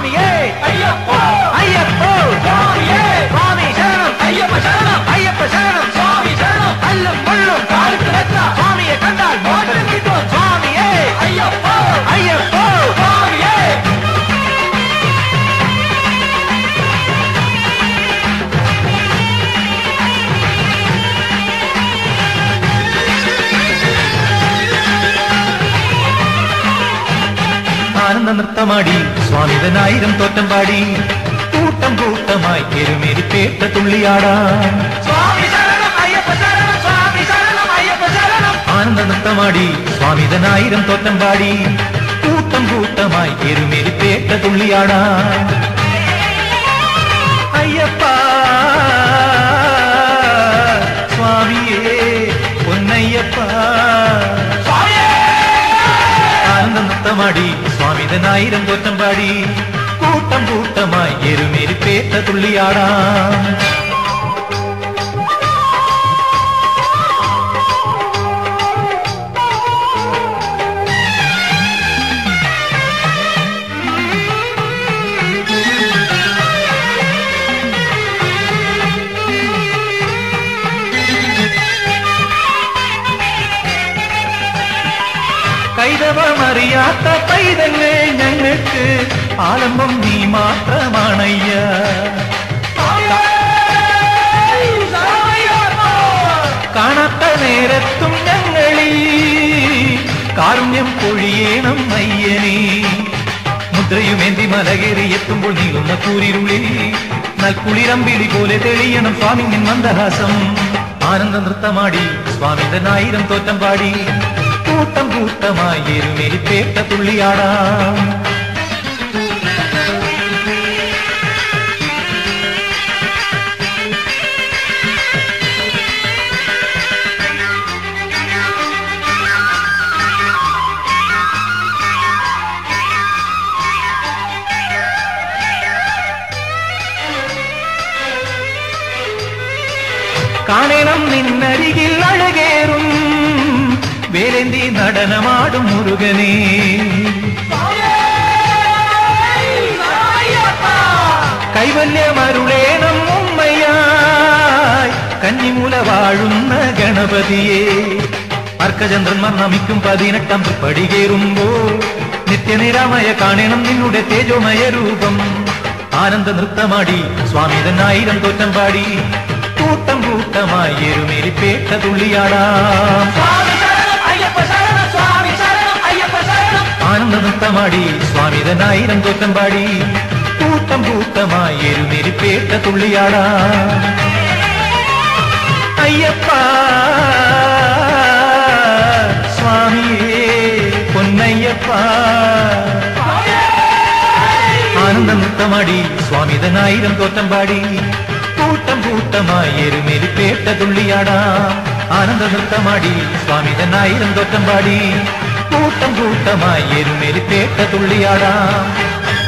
സ്വാമിയേ അയ്യപ്പോ അയ്യപ്പോ സ്വാമിയേ സ്വാമി ശരണം അയ്യപ്പ ശരണം അയ്യപ്പ ശരണം സ്വാമി ശരണം അല്ലും മുള്ളും കാലത്ത് രക്ഷ സ്വാമിയെ കണ്ടാൽ മോചനം കിട്ടും സ്വാമിയേ അയ്യപ്പോ അയ്യപ്പോ സ്വാമിയേ ആനന്ദ നൃത്തമാടി സ്വാമിതനായിരം തോറ്റം പാടി കൂട്ടം കൂട്ടമായി എരുമേലി പേട്ട തുള്ളിയാടാം സ്വാമി ശരണം അയ്യപ്പ ശരണം സ്വാമി ശരണം അയ്യപ്പ ശരണം ആനന്ദ നൃത്തമാടി സ്വാമിതനായിരം തോറ്റം പാടി കൂട്ടം കൂട്ടമായി എരുമേലി പേട്ട തുള്ളിയാടാം അയ്യപ്പ സ്വാമിയേ പൊന്നയ്യപ്പ സ്വാമിയേ ആനന്ദ നൃത്തമാടി സ്വാമിതനായിരം തോറ്റം പാടി കൂട്ടം കൂട്ടമായി എരുമേലി പേട്ട തുള്ളിയാടാം കൈതവമറിയാത്ത പൈതങ്ങൾ ഞങ്ങൾക്ക് ആലംബം നീ മാത്രമാണയ്യ കാണാത്ത നേരത്തും ഞങ്ങളിൽ കാരുണ്യം പൊഴിയേണം അയ്യനേ മുദ്രയുമേന്തി മലകേറി എത്തുമ്പോൾ നീളുന്ന കൂരിരുളിൽ നൽകുളിരമ്പിളി പോലെ തെളിയണം സ്വാമി നിൻ മന്ദഹാസം ആനന്ദ നൃത്തമാടി സ്വാമിതനായിരം തോറ്റം പാടി കൂട്ടം കൂട്ടമായി എരുമേലി പേട്ട തുള്ളിയാടാം കാണണം നിന്നരികിൽ അഴകേറും വേലേന്തി നടനമാടും മുരുകനേ കൈവല്യമരുളേണം ഉമ്മയായി കന്നിമൂല വാഴുന്ന ഗണപതിയെ അർക്കചന്ദ്രന്മാർ നമിക്കും പതിനെട്ടാം പടി കയറുമ്പോൾ നിത്യനിരാമയ കാണണം നിന്നുടെ തേജോമയ രൂപം ആനന്ദ നൃത്തമാടി സ്വാമിതനായിരം തോറ്റം പാടി കൂട്ടം കൂട്ടമായി എരുമേലി പേട്ട തുള്ളിയാടാം സ്വാമി ശരണം അയ്യപ്പ ശരണം സ്വാമി ശരണം അയ്യപ്പ ശരണം ആനന്ദ നൃത്തമാടി സ്വാമിതനായിരം തോറ്റം പാടി കൂട്ടം കൂട്ടമായി എരുമേലി പേട്ട തുള്ളിയാടാം അയ്യപ്പ സ്വാമിയേ പൊന്നയ്യപ്പ ആനന്ദ നൃത്തമാടി സ്വാമിതനായിരം തോറ്റം പാടി കൂട്ടം കൂട്ടമായി എരുമേലി പേട്ട തുള്ളിയാടാം ആനന്ദ നൃത്തമാടി സ്വാമിതനായിരം തോറ്റം പാടി കൂട്ടം കൂട്ടമായി എരുമേലി പേട്ട തുള്ളിയാടാം